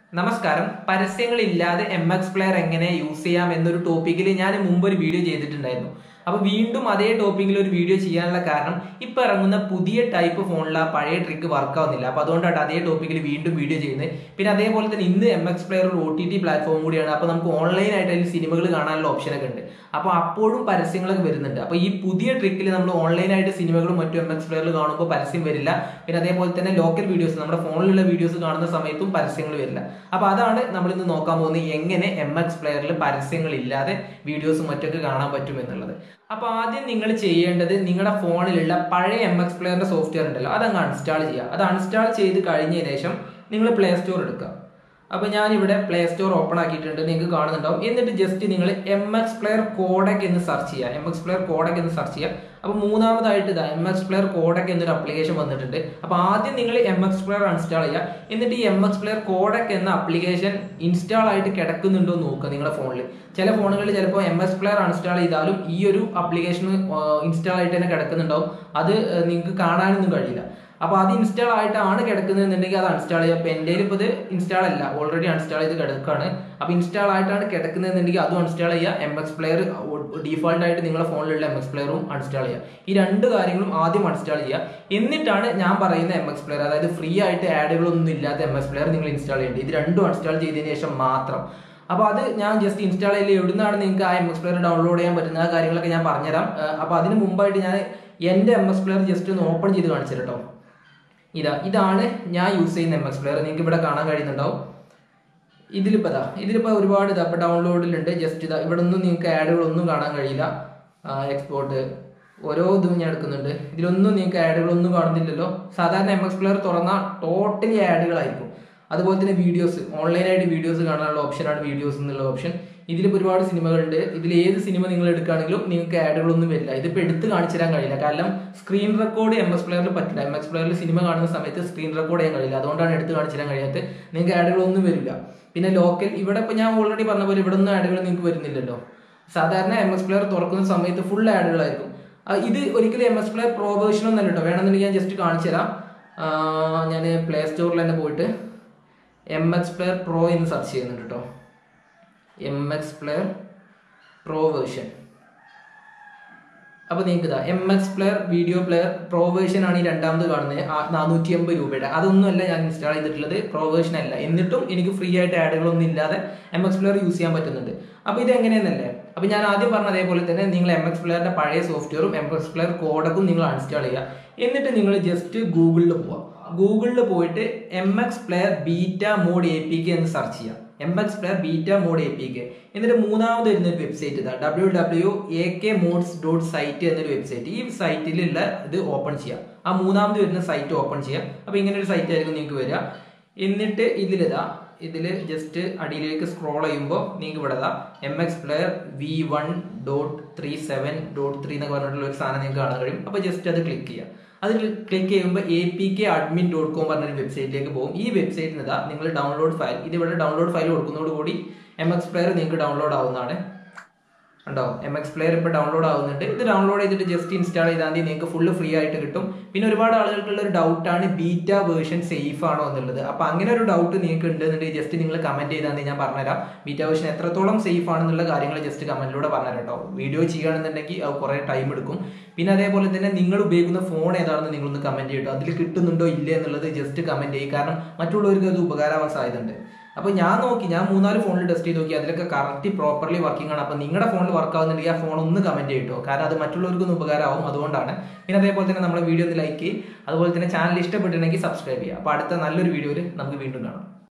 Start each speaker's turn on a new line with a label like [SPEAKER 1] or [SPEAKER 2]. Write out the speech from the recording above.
[SPEAKER 1] നമസ്കാരം പരസ്യങ്ങളില്ലാതെ M X player എങ്ങനെ യൂസ് ചെയ്യാം എന്നൊരു ടോപ്പിക്കിൽ ഞാൻ മുമ്പ് ഒരു വീഡിയോ ചെയ്തിട്ടുണ്ടായിരുന്നു അപ്പൊ വീണ്ടും അതേ ടോപ്പിക്കിൽ ഒരു വീഡിയോ ചെയ്യാനുള്ള കാരണം ഇപ്പൊ ഇറങ്ങുന്ന പുതിയ ടൈപ്പ് ഫോണിൽ ആ പഴയ ട്രിക്ക് വർക്ക് ആവുന്നില്ല അപ്പൊ അതുകൊണ്ടാണ് അതേ ടോപ്പിക്കിൽ വീണ്ടും വീഡിയോ ചെയ്യുന്നത് പിന്നെ അതേപോലെ തന്നെ ഇന്ന് എം എക്സ് പ്ലെയർ ഒരു ഒ ടി ടി പ്ലാറ്റ്ഫോം കൂടിയാണ് അപ്പൊ നമുക്ക് ഓൺലൈൻ ആയിട്ട് അതിൽ സിനിമകൾ കാണാനുള്ള ഓപ്ഷനൊക്കെ ഉണ്ട് അപ്പൊ അപ്പോഴും പരസ്യങ്ങളൊക്കെ വരുന്നുണ്ട് അപ്പൊ ഈ പുതിയ ട്രിക്കിൽ നമ്മൾ ഓൺലൈനായിട്ട് സിനിമകളും മറ്റും എം എക്സ് പ്ലെയറിൽ കാണുമ്പോൾ പരസ്യം വരില്ല പിന്നെ അതേപോലെ തന്നെ ലോക്കൽ വീഡിയോസ് നമ്മുടെ ഫോണിലുള്ള വീഡിയോസ് കാണുന്ന സമയത്തും പരസ്യങ്ങൾ വരില്ല അപ്പൊ അതാണ് നമ്മൾ ഇന്ന് നോക്കാൻ പോകുന്നത് എങ്ങനെ എം എക്സ് പ്ലെയറിൽ പരസ്യങ്ങൾ ഇല്ലാതെ വീഡിയോസും മറ്റൊക്കെ കാണാൻ പറ്റും എന്നുള്ളത് അപ്പൊ ആദ്യം നിങ്ങൾ ചെയ്യേണ്ടത് നിങ്ങളുടെ ഫോണിലുള്ള പഴയ എം എക്സ് പ്ലെയറിന്റെ സോഫ്റ്റ്വെയർ ഉണ്ടല്ലോ അതങ്ങ് അൺസ്റ്റാൾ ചെയ്യുക അത് അൺസ്റ്റാൾ ചെയ്ത് കഴിഞ്ഞ ശേഷം നിങ്ങൾ പ്ലേ സ്റ്റോർ എടുക്കുക അപ്പൊ ഞാൻ ഇവിടെ പ്ലേ സ്റ്റോർ ഓപ്പൺ ആക്കിയിട്ടുണ്ട് നിങ്ങൾക്ക് കാണുന്നുണ്ടാവും എന്നിട്ട് ജസ്റ്റ് നിങ്ങൾ എം എക്സ് പ്ലെയർ കോഡക് എന്ന് സെർച്ച് ചെയ്യുക എം എക്സ് പ്ലെയർ കോഡക് എന്ന് സെർച്ച് ചെയ്യുക അപ്പൊ മൂന്നാമതായിട്ട് ഇതാ എം എക്സ് പ്ലെയർ കോഡക് എന്നൊരു അപ്ലിക്കേഷൻ വന്നിട്ടുണ്ട് അപ്പൊ ആദ്യം നിങ്ങൾ എം എക്സ് പ്ലെയർ അൺസ്റ്റാൾ ചെയ്യുക എന്നിട്ട് ഈ എം എക്സ് പ്ലെയർ കോഡക് എന്ന അപ്ലിക്കേഷൻ ഇൻസ്റ്റാൾ ആയിട്ട് കിടക്കുന്നുണ്ടോ എന്ന് നോക്കുക നിങ്ങളുടെ ഫോണിൽ ചില ഫോണുകളിൽ ചിലപ്പോൾ എം എസ് പ്ലെയർ അൺസ്റ്റാൾ ചെയ്താലും ഈ ഒരു അപ്ലിക്കേഷൻ ഇൻസ്റ്റാൾ ആയിട്ട് തന്നെ കിടക്കുന്നുണ്ടാവും അത് നിങ്ങൾക്ക് കാണാനൊന്നും കഴിയില്ല അപ്പൊ അത് ഇൻസ്റ്റാൾ ആയിട്ടാണ് കിടക്കുന്നത് എന്നുണ്ടെങ്കിൽ അത് അൺസ്റ്റാൾ ചെയ്യുക അപ്പൊ എൻ്റെ ഇപ്പോൾ ഇത് ഇൻസ്റ്റാൾ അല്ല ഓൾറെഡി അൺസ്റ്റാൾ ചെയ്ത് കിടക്കുകയാണ് അപ്പൊ ഇൻസ്റ്റാൾ ആയിട്ടാണ് കിടക്കുന്നത് എന്നുണ്ടെങ്കിൽ അതും അൺസ്റ്റാൾ ചെയ്യുക എം എക്സ് പ്ലെയർ ഡീഫോൾട്ട് ആയിട്ട് നിങ്ങളുടെ ഫോണിലുള്ള എം എക്സ് പ്ലെയറും അൺസ്റ്റാൾ ചെയ്യുക ഈ രണ്ട് കാര്യങ്ങളും ആദ്യം അൺസ്റ്റാൾ ചെയ്യുക എന്നിട്ടാണ് ഞാൻ പറയുന്ന എം എക്സ് പ്ലെയർ അതായത് ഫ്രീ ആയിട്ട് ആഡുകളൊന്നും ഇല്ലാത്ത എം എക്സ് പ്ലെയർ നിങ്ങൾ ഇൻസ്റ്റാൾ ചെയ്യേണ്ടത് ഇത് രണ്ടും അൺസ്റ്റാൾ ചെയ്തതിന് ശേഷം മാത്രം അപ്പോൾ അത് ഞാൻ ജസ്റ്റ് ഇൻസ്റ്റാൾ ചെയ്ത് എവിടുന്നാണ് നിങ്ങൾക്ക് ആ എം എക്സ് പ്ലെയർ ഡൗൺലോഡ് ചെയ്യാൻ പറ്റുന്ന ആ കാര്യങ്ങളൊക്കെ ഞാൻ പറഞ്ഞുതരാം അപ്പോൾ അതിന് മുമ്പായിട്ട് ഞാൻ എൻ്റെ എം എക്സ് പ്ലെയർ ജസ്റ്റ് ഒന്ന് ഓപ്പൺ ചെയ്ത് കാണിച്ചു കേട്ടോ ഇതാ ഇതാണ് ഞാൻ യൂസ് ചെയ്യുന്ന എം എക്സ് പ്ലെയർ നിങ്ങൾക്ക് ഇവിടെ കാണാൻ കഴിയുന്നുണ്ടാവും ഇതിലിപ്പോൾ ഇതാ ഇതിലിപ്പോൾ ഒരുപാട് ഇതാ ഇപ്പോൾ ഡൗൺലോഡിലുണ്ട് ജസ്റ്റ് ഇതാ ഇവിടെ ഒന്നും നിങ്ങൾക്ക് ആഡുകളൊന്നും കാണാൻ കഴിയില്ല എക്സ്പോർട്ട് ഓരോ ഇതും ഞാൻ എടുക്കുന്നുണ്ട് ഇതിലൊന്നും നിങ്ങൾക്ക് ആഡുകളൊന്നും കാണുന്നില്ലല്ലോ സാധാരണ എം എക്സ് പ്ലെയർ തുറന്നാൽ ടോട്ടലി ആഡുകളായിരിക്കും അതുപോലെ തന്നെ വീഡിയോസ് ഓൺലൈനായിട്ട് വീഡിയോസ് കാണാനുള്ള ഓപ്ഷനാണ് വീഡിയോസ് എന്നുള്ള ഓപ്ഷൻ ഇതിലിപ്പോൾ ഒരുപാട് സിനിമകളുണ്ട് ഇതിൽ ഏത് സിനിമ നിങ്ങൾ എടുക്കുകയാണെങ്കിലും നിങ്ങൾക്ക് ആഡുകളൊന്നും വരില്ല ഇതിപ്പോൾ എടുത്ത് കാണിച്ചു തരാൻ കഴിയില്ല കാരണം സ്ക്രീൻ റെക്കോർഡ് എം എസ് പ്ലെയറിൽ പറ്റില്ല എം എക്സ് പ്ലെയറിൽ സിനിമ കാണുന്ന സമയത്ത് സ്ക്രീൻ റെക്കോർഡ് ചെയ്യാൻ കഴിയില്ല അതുകൊണ്ടാണ് എടുത്ത് കാണിച്ചു തരാൻ കഴിയാത്തത് നിങ്ങൾക്ക് ആഡുകളൊന്നും വരില്ല പിന്നെ ലോക്കൽ ഇവിടെ ഇപ്പോൾ ഞാൻ ഓൾറെഡി പറഞ്ഞ പോലെ ഇവിടെ ഒന്നും ആഡുകൾ നിങ്ങൾക്ക് വരുന്നില്ലല്ലോ സാധാരണ എം എസ് പ്ലെയർ തുറക്കുന്ന സമയത്ത് ഫുൾ ആഡുകളായിരിക്കും ഇത് ഒരിക്കലും M S player pro version ഒന്നല്ല കേട്ടോ വേണമെന്നുണ്ടെങ്കിൽ ഞാൻ ജസ്റ്റ് കാണിച്ചു തരാം ഞാൻ പ്ലേ സ്റ്റോറിൽ തന്നെ പോയിട്ട് എം എക്സ് പ്ലെയർ പ്രോ എന്ന് സെർച്ച് ചെയ്യുന്നുണ്ട് കേട്ടോ M X player pro version അപ്പോൾ നിങ്ങൾക്ക് ഇതാ M X player video player pro version ആണ് ഈ രണ്ടാമത് കാണുന്നത് നാനൂറ്റി അമ്പത് രൂപയുടെ അതൊന്നുമല്ല ഞാൻ ഇൻസ്റ്റാൾ ചെയ്തിട്ടുള്ളത് പ്രോ വേർഷൻ അല്ല എന്നിട്ടും എനിക്ക് ഫ്രീ ആയിട്ട് ആഡുകളൊന്നും ഇല്ലാതെ എം എക്സ് പ്ലെയർ യൂസ് ചെയ്യാൻ പറ്റുന്നുണ്ട് അപ്പോൾ ഇത് എങ്ങനെയെന്നല്ലേ അപ്പോൾ ഞാൻ ആദ്യം പറഞ്ഞ അതേപോലെ തന്നെ നിങ്ങൾ എം എക്സ് പ്ലെയറിന്റെ പഴയ സോഫ്റ്റ്വെയറും എം എക്സ് പ്ലെയർ കോഡക്കും നിങ്ങൾ അൺസ്റ്റാൾ ചെയ്യുക എന്നിട്ട് നിങ്ങൾ ജസ്റ്റ് ഗൂഗിളിൽ പോവുക ഗൂഗിളിൽ പോയിട്ട് M X player beta mode A P K എന്ന് സെർച്ച് ചെയ്യാം M X player beta mode A P K എന്നിട്ട് മൂന്നാമത് വരുന്ന ഒരു വെബ്സൈറ്റ് ഇതാ W W A K mods dot site എന്നൊരു വെബ്സൈറ്റ് ഈ സൈറ്റിലുള്ള ഇത് ഓപ്പൺ ചെയ്യാം ആ മൂന്നാമത് വരുന്ന സൈറ്റ് ഓപ്പൺ ചെയ്യാം അപ്പോൾ ഇങ്ങനെ ഒരു സൈറ്റ് ആയിരിക്കും നിങ്ങൾക്ക് വരിക എന്നിട്ട് ഇതിലിതാ ഇതിൽ ജസ്റ്റ് അടിയിലേക്ക് സ്ക്രോൾ ചെയ്യുമ്പോൾ നിങ്ങൾക്ക് ഇവിടെ M X player V one dot three seven dot three എന്നൊക്കെ പറഞ്ഞിട്ടുള്ള ഒരു സാധനം നിങ്ങൾക്ക് കാണാൻ കഴിയും അപ്പോൾ ജസ്റ്റ് അത് ക്ലിക്ക് ചെയ്യാം അതിൽ ക്ലിക്ക് ചെയ്യുമ്പോൾ A P K admin dot com പറഞ്ഞൊരു വെബ്സൈറ്റിലേക്ക് പോകും ഈ വെബ്സൈറ്റിൽ ഇതാ നിങ്ങൾ ഡൗൺലോഡ് ഫയൽ ഇത് ഇവിടെ ഡൗൺലോഡ് ഫയൽ കൊടുക്കുന്നതോടുകൂടി എം എക്സ് പ്ലെയർ നിങ്ങൾക്ക് ഡൗൺലോഡ് ആവുന്നതാണ് ഉണ്ടോ എം എക്സ് പ്ലെയർ ഇപ്പോൾ ഡൗൺലോഡ് ആവുന്നുണ്ട് ഇത് ഡൗൺലോഡ് ചെയ്തിട്ട് ജസ്റ്റ് ഇൻസ്റ്റാൾ ചെയ്താൽ മതി നിങ്ങൾക്ക് ഫുള്ള് ഫ്രീ ആയിട്ട് കിട്ടും പിന്നെ ഒരുപാട് ആളുകൾക്കുള്ള ഒരു ഡൗട്ടാണ് ബീറ്റ വേർഷൻ സേഫ് ആണോ എന്നുള്ളത് അപ്പോൾ അങ്ങനെ ഒരു ഡൗട്ട് നിങ്ങൾക്ക് ഉണ്ടെന്നുണ്ടെങ്കിൽ ജസ്റ്റ് നിങ്ങൾ കമന്റ് ചെയ്താൽ മതി ഞാൻ പറഞ്ഞുതരാം ബീറ്റ വേർഷൻ എത്രത്തോളം സേഫ് ആണെന്നുള്ള കാര്യങ്ങൾ ജസ്റ്റ് കമന്റിലൂടെ പറഞ്ഞുതരാം കേട്ടോ വീഡിയോ ചെയ്യുകയാണെന്നുണ്ടെങ്കിൽ അത് കുറേ ടൈം എടുക്കും പിന്നെ അതേപോലെ തന്നെ നിങ്ങൾ ഉപയോഗിക്കുന്ന ഫോൺ ഏതാണെന്ന് നിങ്ങളൊന്ന് കമന്റ് ചെയ്യട്ടോ അതിൽ കിട്ടുന്നുണ്ടോ ഇല്ലേ എന്നുള്ളത് ജസ്റ്റ് കമന്റ് ചെയ്യും കാരണം മറ്റുള്ളവർക്ക് അത് ഉപകാരമാവാൻ സാധ്യതയുണ്ട് അപ്പോൾ ഞാൻ നോക്കി ഞാൻ മൂന്നാല് ഫോണിൽ ടെസ്റ്റ് ചെയ്ത് നോക്കി അതിലൊക്കെ കറക്റ്റ് പ്രോപ്പർലി വർക്കിംഗ് ആണ് അപ്പോൾ നിങ്ങളുടെ ഫോണിൽ വർക്ക് ആവുന്നുണ്ടെങ്കിൽ ആ ഫോൺ ഒന്ന് കമന്റ് ചെയ്യട്ടോ കാരണം അത് മറ്റുള്ളവർക്കൊന്നും ഉപകാരമാവും അതുകൊണ്ടാണ് പിന്നെ അതേപോലെ തന്നെ നമ്മുടെ വീഡിയോ ഒന്ന് ലൈക്ക് ചെയ്യും അതുപോലെ തന്നെ ചാനൽ ഇഷ്ടപ്പെട്ടിട്ടുണ്ടെങ്കിൽ സബ്സ്ക്രൈബ് ചെയ്യുക അപ്പോൾ അടുത്ത നല്ലൊരു വീഡിയോയിൽ നമുക്ക് വീണ്ടും കാണാം